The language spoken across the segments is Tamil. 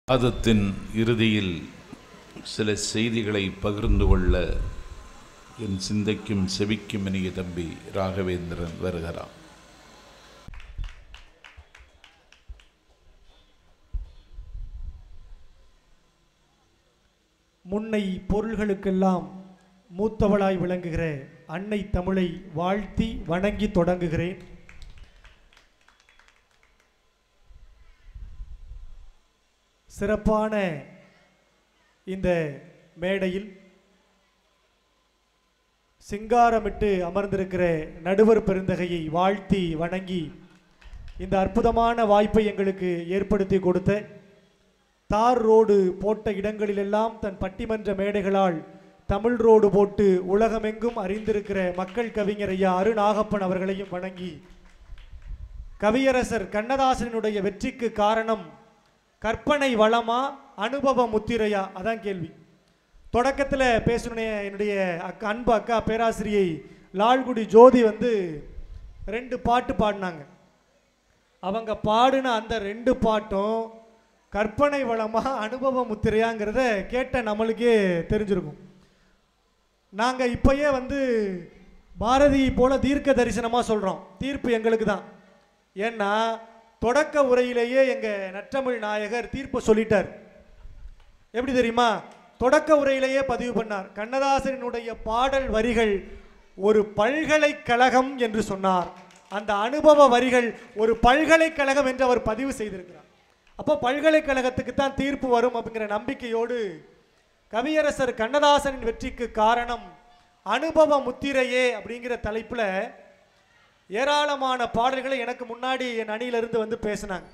மாதத்தின் இறுதியில் சில செய்திகளை பகிர்ந்து கொள்ள என் சிந்தைக்கும் செவிக்கும் இனிய தம்பி ராகவேந்திரன் வருகிறான் முன்னை பொருள்களுக்கெல்லாம் மூத்தவளாய் விளங்குகிற அன்னை தமிழை வாழ்த்தி வணங்கி தொடங்குகிறேன் சிறப்பான இந்த மேடையில் சிங்காரமிட்டு அமர்ந்திருக்கிற நடுவர் பெருந்தகையை வாழ்த்தி வணங்கி இந்த அற்புதமான வாய்ப்பை எங்களுக்கு ஏற்படுத்தி கொடுத்த தார் ரோடு போட்ட இடங்களிலெல்லாம் தன் பட்டிமன்ற மேடைகளால் தமிழ் ரோடு போட்டு உலகமெங்கும் அறிந்திருக்கிற மக்கள் கவிஞர் ஐயா அருணாகப்பன் அவர்களையும் வணங்கி கவியரசர் கண்ணதாசனுடைய வெற்றிக்கு காரணம் கற்பனை வளமா அனுபவ முத்திரையா அதான் கேள்வி தொடக்கத்தில் பேசணுனே என்னுடைய அக்கா அன்பு அக்கா பேராசிரியை லால்குடி ஜோதி வந்து ரெண்டு பாட்டு பாடினாங்க அவங்க பாடின அந்த ரெண்டு பாட்டும் கற்பனை வளமா அனுபவ முத்திரையாங்கிறத கேட்ட நம்மளுக்கே தெரிஞ்சிருக்கும் நாங்கள் இப்பயே வந்து பாரதியை போல தீர்க்க தரிசனமாக சொல்கிறோம் தீர்ப்பு எங்களுக்கு தான் ஏன்னா தொடக்க உரையிலேயே எங்கள் நற்றமிழ் நாயகர் தீர்ப்பு சொல்லிட்டார் எப்படி தெரியுமா தொடக்க உரையிலேயே பதிவு பண்ணார் கண்ணதாசனுடைய பாடல் வரிகள் ஒரு பல்கலைக்கழகம் என்று சொன்னார் அந்த அனுபவ வரிகள் ஒரு பல்கலைக்கழகம் என்று அவர் பதிவு செய்திருக்கிறார் அப்போ பல்கலைக்கழகத்துக்கு தான் தீர்ப்பு வரும் அப்படிங்கிற நம்பிக்கையோடு கவியரசர் கண்ணதாசனின் வெற்றிக்கு காரணம் அனுபவ முத்திரையே அப்படிங்கிற தலைப்பில் ஏராளமான பாடல்களை எனக்கு முன்னாடி என் அணியிலிருந்து வந்து பேசினாங்க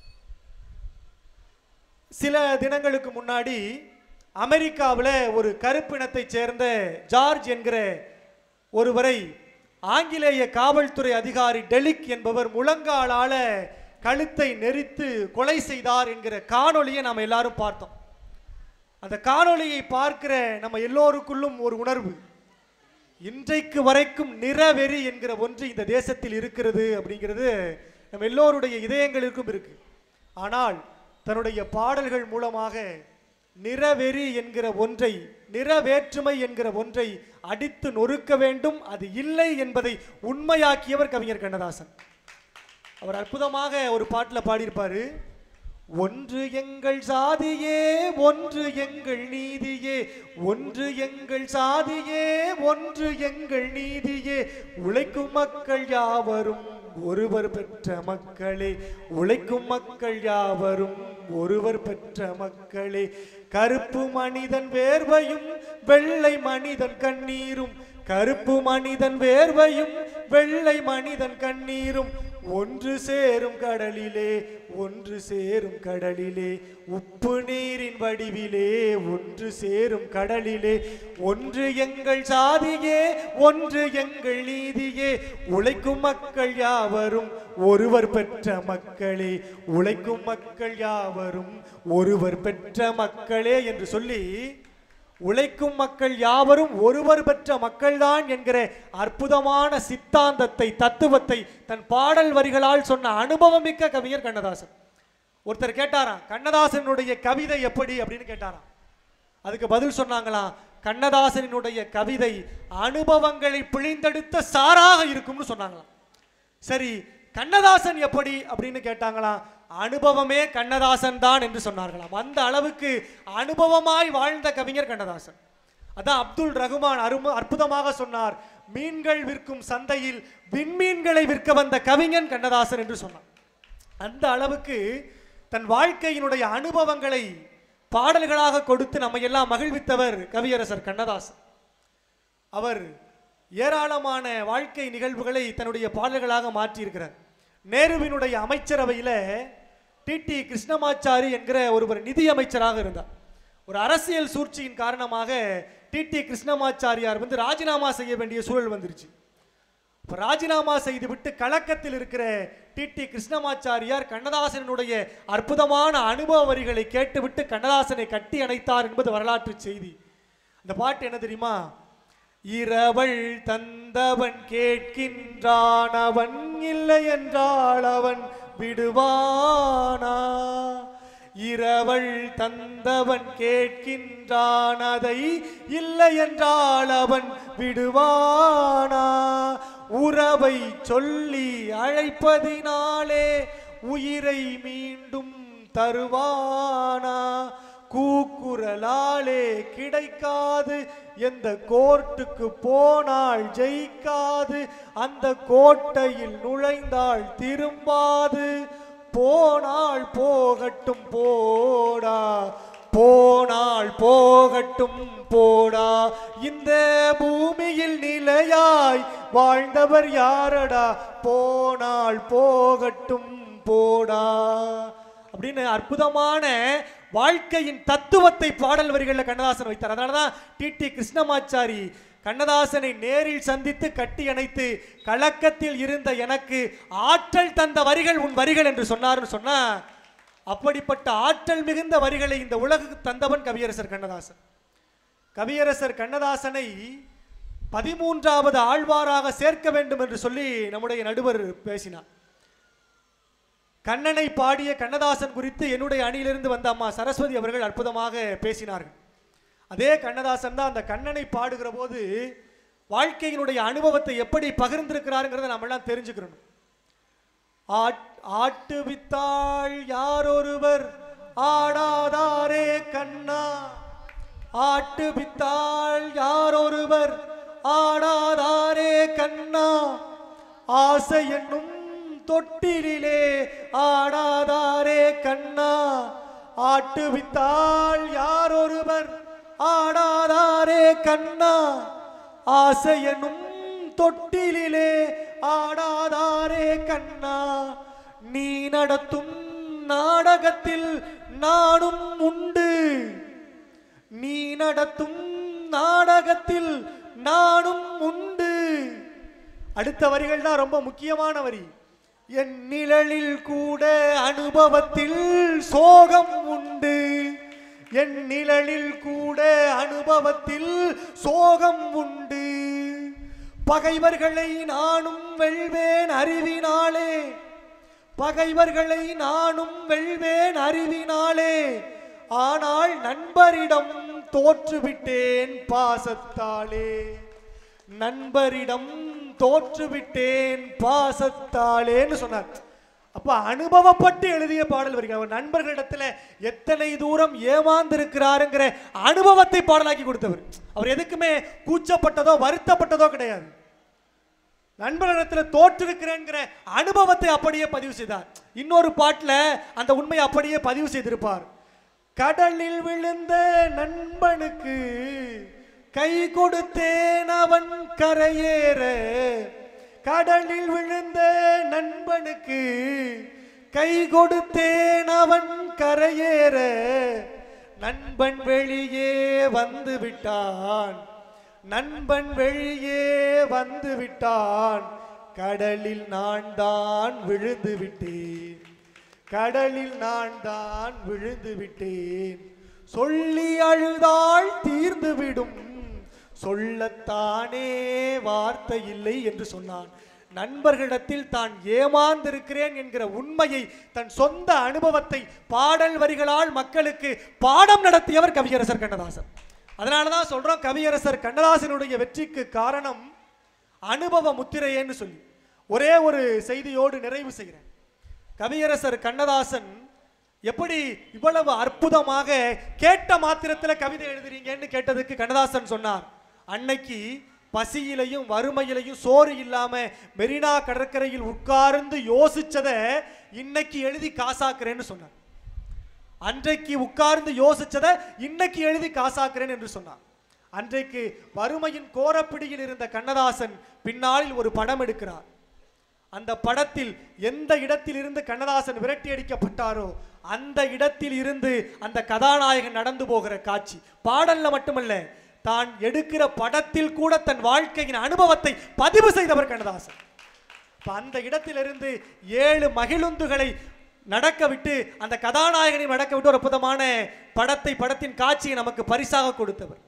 சில தினங்களுக்கு முன்னாடி அமெரிக்காவில் ஒரு கருப்பினத்தைச் சேர்ந்த ஜார்ஜ் என்கிற ஒருவரை ஆங்கிலேய காவல்துறை அதிகாரி டெலிக் என்பவர் முழங்காலால கழுத்தை நெரித்து கொலை செய்தார் என்கிற காணொளியை நாம் எல்லாரும் பார்த்தோம் அந்த காணொளியை பார்க்கிற நம்ம எல்லோருக்குள்ளும் ஒரு உணர்வு இன்றைக்கு வரைக்கும் நிறவெறி என்கிற ஒன்று இந்த தேசத்தில் இருக்கிறது அப்படிங்கிறது நம்ம எல்லோருடைய இதயங்களுக்கும் இருக்கு ஆனால் தன்னுடைய பாடல்கள் மூலமாக நிறவெறி என்கிற ஒன்றை நிறவேற்றுமை என்கிற ஒன்றை அடித்து நொறுக்க வேண்டும் அது இல்லை என்பதை உண்மையாக்கியவர் கவிஞர் கண்ணதாசன் அவர் அற்புதமாக ஒரு பாட்டில் பாடியிருப்பாரு ஒன்று எங்கள் சாதியே ஒன்று எங்கள் நீதியே ஒன்று எங்கள் சாதியே ஒன்று எங்கள் நீதியே உழைக்கும் மக்கள் யாவரும் ஒருவர் பெற்ற மக்களே உழைக்கும் மக்கள் யாவரும் ஒருவர் பெற்ற மக்களே கருப்பு மனிதன் வேர்வையும் வெள்ளை மனிதன் கண்ணீரும் கருப்பு மனிதன் வேர்வையும் வெள்ளை மனிதன் கண்ணீரும் ஒன்று சேரும் கடலிலே ஒன்று சேரும் கடலிலே உப்பு நீரின் வடிவிலே ஒன்று சேரும் கடலிலே ஒன்று எங்கள் சாதியே ஒன்று எங்கள் நீதியே உழைக்கும் மக்கள் யாவரும் ஒருவர் பெற்ற மக்களே உழைக்கும் மக்கள் யாவரும் ஒருவர் பெற்ற மக்களே என்று சொல்லி உழைக்கும் மக்கள் யாவரும் ஒருவர் பெற்ற மக்கள்தான் என்கிற அற்புதமான சித்தாந்தத்தை தத்துவத்தை தன் பாடல் வரிகளால் சொன்ன அனுபவமிக்க கவிஞர் கண்ணதாசன் ஒருத்தர் கேட்டாராம் கண்ணதாசனுடைய கவிதை எப்படி அப்படின்னு கேட்டாராம் அதுக்கு பதில் சொன்னாங்களாம் கண்ணதாசனுடைய கவிதை அனுபவங்களை பிழிந்தெடுத்த சாராக இருக்கும்னு சொன்னாங்களாம் சரி கண்ணதாசன் எப்படி அப்படின்னு கேட்டாங்களாம் அனுபவமே கண்ணதாசன் தான் என்று சொன்னார்களாம் அந்த அளவுக்கு அனுபவமாய் வாழ்ந்த கவிஞர் கண்ணதாசன் அதான் அப்துல் ரகுமான் அரும அற்புதமாக சொன்னார் மீன்கள் விற்கும் சந்தையில் விண்மீன்களை விற்க வந்த கவிஞன் கண்ணதாசன் என்று சொன்னார் அந்த அளவுக்கு தன் வாழ்க்கையினுடைய அனுபவங்களை பாடல்களாக கொடுத்து நம்ம எல்லாம் மகிழ்வித்தவர் கவியரசர் கண்ணதாசன் அவர் ஏராளமான வாழ்க்கை நிகழ்வுகளை தன்னுடைய பாடல்களாக மாற்றியிருக்கிறார் நேருவினுடைய அமைச்சரவையில் டிடி கிருஷ்ணமாச்சாரி என்கிற ஒருவர் நிதி அமைச்சராக இருந்தார் ஒரு அரசியல் சூழ்ச்சியின் காரணமாக டிடி கிருஷ்ணமாச்சாரியார் வந்து ராஜினாமா செய்ய வேண்டிய சூழல் வந்துருச்சு இப்போ ராஜினாமா செய்துவிட்டு கலக்கத்தில் இருக்கிற டிடி கிருஷ்ணமாச்சாரியார் கண்ணதாசனுடைய அற்புதமான அனுபவ வரிகளை கேட்டுவிட்டு கண்ணதாசனை கட்டி அணைத்தார் என்பது வரலாற்று செய்தி அந்த பாட்டு என்ன தெரியுமா இரவள் தந்தவன் கேட்கின்றான் அவன் இல்லை என்றால் அவன் விடுவானா இரவல் தந்தவன் கேட்கின்றான் அதை இல்லை என்றால் அவன் விடுவானா உறவை சொல்லி அழைப்பதினாலே உயிரை மீண்டும் தருவானா கூக்குரலாலே கிடைக்காது எந்த கோர்ட்டுக்கு போனால் ஜெயிக்காது அந்த கோட்டையில் நுழைந்தால் திரும்பாது போனால் போகட்டும் போடா போனால் போகட்டும் போடா இந்த பூமியில் நிலையாய் வாழ்ந்தவர் யாரடா போனால் போகட்டும் போடா அப்படின்னு அற்புதமான வாழ்க்கையின் தத்துவத்தை பாடல் வரிகளில் கண்ணதாசன் வைத்தார் அதனால தான் டிடி கிருஷ்ணமாச்சாரி கண்ணதாசனை நேரில் சந்தித்து கட்டி அணைத்து கலக்கத்தில் இருந்த எனக்கு ஆற்றல் தந்த வரிகள் உன் வரிகள் என்று சொன்னார்னு சொன்னா அப்படிப்பட்ட ஆற்றல் மிகுந்த வரிகளை இந்த உலகுக்கு தந்தவன் கவியரசர் கண்ணதாசன் கவியரசர் கண்ணதாசனை பதிமூன்றாவது ஆழ்வாராக சேர்க்க வேண்டும் என்று சொல்லி நம்முடைய நடுவர் பேசினார் கண்ணனை பாடிய கண்ணதாசன் குறித்து என்னுடைய அணியிலிருந்து வந்த அம்மா சரஸ்வதி அவர்கள் அற்புதமாக பேசினார்கள் அதே கண்ணதாசன் தான் அந்த கண்ணனை பாடுகிற போது வாழ்க்கையினுடைய அனுபவத்தை எப்படி பகிர்ந்திருக்கிறாருங்கிறத நம்ம எல்லாம் தெரிஞ்சுக்கிறோம் ஆட் ஆட்டு வித்தாள் யாரொருவர் ஆடாதாரே கண்ணா ஆட்டு வித்தாள் யாரொருவர் ஆடாதாரே கண்ணா ஆசை என்னும் தொட்டிலே ஆடாதாரே கண்ணா ஆட்டு வித்தாள் யாரொருவர் ஆடாதாரே கண்ணா ஆசை என்னும் தொட்டிலே ஆடாதாரே கண்ணா நீ நடத்தும் நாடகத்தில் நானும் உண்டு நீ நடத்தும் நாடகத்தில் நானும் உண்டு அடுத்த வரிகள் தான் ரொம்ப முக்கியமான வரி என் நிழலில் கூட அனுபவத்தில் சோகம் உண்டு என் நிழலில் கூட அனுபவத்தில் சோகம் உண்டு பகைவர்களை நானும் வெல்வேன் அறிவினாலே பகைவர்களை நானும் வெல்வேன் அறிவினாலே ஆனால் நண்பரிடம் தோற்றுவிட்டேன் பாசத்தாலே நண்பரிடம் தோற்றுவிட்டேன் பாசத்தாலேன்னு சொன்னார் அப்ப அனுபவப்பட்டு எழுதிய பாடல் வருகிறார் அவர் நண்பர்களிடத்துல எத்தனை தூரம் ஏமாந்திருக்கிறாருங்கிற அனுபவத்தை பாடலாக்கி கொடுத்தவர் அவர் எதுக்குமே கூச்சப்பட்டதோ வருத்தப்பட்டதோ கிடையாது நண்பர்களிடத்தில் தோற்றிருக்கிறேங்கிற அனுபவத்தை அப்படியே பதிவு செய்தார் இன்னொரு பாட்டில் அந்த உண்மையை அப்படியே பதிவு செய்திருப்பார் கடலில் விழுந்த நண்பனுக்கு கை கொடுத்தேன் அவன் கரையேற கடலில் விழுந்த நண்பனுக்கு கை கொடுத்தேன் அவன் கரையேற நண்பன் வெளியே வந்து விட்டான் நண்பன் வெளியே வந்து விட்டான் கடலில் நான் தான் விழுந்து விட்டேன் கடலில் நான் தான் விழுந்து விட்டேன் சொல்லி அழுதாள் தீர்ந்து விடும் சொல்லத்தானே வார்த்தை இல்லை என்று சொன்னான் நண்பர்களிடத்தில் தான் ஏமாந்திருக்கிறேன் என்கிற உண்மையை தன் சொந்த அனுபவத்தை பாடல் வரிகளால் மக்களுக்கு பாடம் நடத்தியவர் கவியரசர் கண்ணதாசன் அதனால தான் சொல்றோம் கவியரசர் கண்ணதாசனுடைய வெற்றிக்கு காரணம் அனுபவ முத்திரையேன்னு சொல்லி ஒரே ஒரு செய்தியோடு நிறைவு செய்கிறேன் கவியரசர் கண்ணதாசன் எப்படி இவ்வளவு அற்புதமாக கேட்ட மாத்திரத்தில் கவிதை எழுதுறீங்கன்னு கேட்டதுக்கு கண்ணதாசன் சொன்னார் அன்னைக்கு பசியிலையும் வறுமையிலையும் சோறு இல்லாம மெரினா கடற்கரையில் உட்கார்ந்து யோசிச்சதை இன்னைக்கு எழுதி காசாக்குறேன்னு சொன்னார் அன்றைக்கு உட்கார்ந்து யோசிச்சதை இன்னைக்கு எழுதி காசாக்குறேன் என்று சொன்னார் அன்றைக்கு வறுமையின் கோரப்பிடியில் இருந்த கண்ணதாசன் பின்னாளில் ஒரு படம் எடுக்கிறார் அந்த படத்தில் எந்த இடத்தில் இருந்து கண்ணதாசன் விரட்டி அடிக்கப்பட்டாரோ அந்த இடத்தில் இருந்து அந்த கதாநாயகன் நடந்து போகிற காட்சி பாடல்ல மட்டுமல்ல தான் எடுக்கிற படத்தில் கூட தன் வாழ்க்கையின் அனுபவத்தை பதிவு செய்தவர் கண்ணதாசன் இப்ப அந்த இடத்திலிருந்து ஏழு மகிழுந்துகளை நடக்க விட்டு அந்த கதாநாயகனை நடக்க விட்டு ஒரு அற்புதமான படத்தை படத்தின் காட்சியை நமக்கு பரிசாக கொடுத்தவர்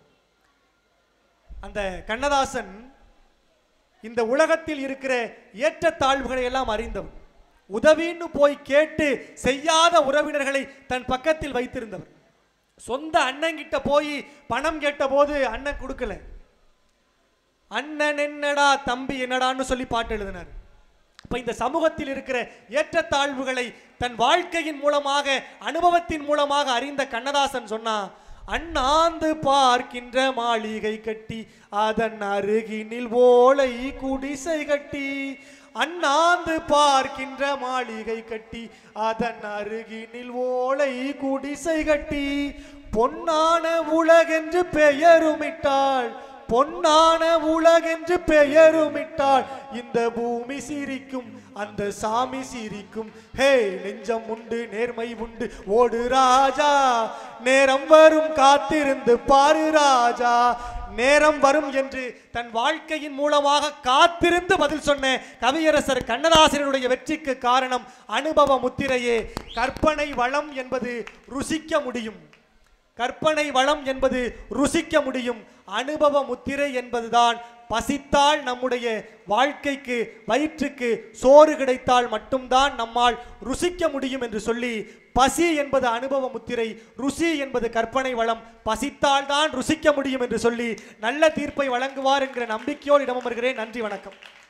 அந்த கண்ணதாசன் இந்த உலகத்தில் இருக்கிற ஏற்றத்தாழ்வுகளை எல்லாம் அறிந்தவர் உதவின்னு போய் கேட்டு செய்யாத உறவினர்களை தன் பக்கத்தில் வைத்திருந்தவர் சொந்த அண்ணங்கிட்ட போய் பணம் கேட்டபோது அண்ணன் கொடுக்கல அண்ணன் என்னடா தம்பி என்னடான்னு சொல்லி பாட்டு எழுதினார் அப்ப இந்த சமூகத்தில் இருக்கிற ஏற்றத்தாழ்வுகளை தன் வாழ்க்கையின் மூலமாக அனுபவத்தின் மூலமாக அறிந்த கண்ணதாசன் சொன்னா அண்ணாந்து பார்க்கின்ற மாளிகை கட்டி அதன் அருகினில் ஓலை குடிசை கட்டி அண்ணாந்து பார்க்கின்ற மாளிகை கட்டி அதன் அருகினில் ஓலை குடிசை கட்டி பொன்னான உலகென்று பெயருமிட்டாள் பொன்னான உலகென்று பெயருமிட்டாள் இந்த பூமி சிரிக்கும் அந்த சாமி சிரிக்கும் ஹே நெஞ்சம் உண்டு நேர்மை உண்டு ஓடு ராஜா நேரம் வரும் காத்திருந்து பாரு ராஜா நேரம் வரும் என்று தன் வாழ்க்கையின் மூலமாக காத்திருந்து பதில் சொன்ன கவியரசர் கண்ணதாசனுடைய வெற்றிக்கு காரணம் அனுபவ முத்திரையே கற்பனை வளம் என்பது ருசிக்க முடியும் கற்பனை வளம் என்பது ருசிக்க முடியும் அனுபவ முத்திரை என்பதுதான் பசித்தால் நம்முடைய வாழ்க்கைக்கு வயிற்றுக்கு சோறு கிடைத்தால் மட்டும்தான் நம்மால் ருசிக்க முடியும் என்று சொல்லி பசி என்பது அனுபவ முத்திரை ருசி என்பது கற்பனை வளம் பசித்தால் தான் ருசிக்க முடியும் என்று சொல்லி நல்ல தீர்ப்பை வழங்குவார் என்கிற நம்பிக்கையோடு இடமர்கிறேன் நன்றி வணக்கம்